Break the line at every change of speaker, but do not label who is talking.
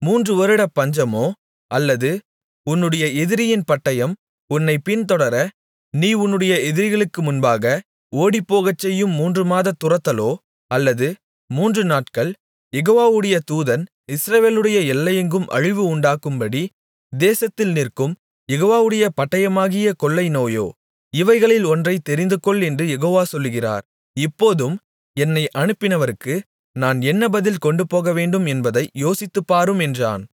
மூன்று வருட பஞ்சமோ அல்லது உன்னுடைய எதிரியின் பட்டயம் உன்னைப் பின்தொடர நீ உன்னுடைய எதிரிகளுக்கு முன்பாக ஓடிப்போகச்செய்யும் மூன்று மாத துரத்தலோ அல்லது மூன்று நாட்கள் யெகோவாவுடைய தூதன் இஸ்ரவேலுடைய எல்லையெங்கும் அழிவு உண்டாக்கும்படி தேசத்தில் நிற்கும் யெகோவாவுடைய பட்டயமாகிய கொள்ளை நோயோ இவைகளில் ஒன்றைத் தெரிந்துகொள் என்று யெகோவா சொல்லுகிறார் இப்போதும் என்னை அனுப்பினவருக்கு நான் என்ன பதில் கொண்டுபோகவேண்டும் என்பதை யோசித்துப்பாரும் என்றான்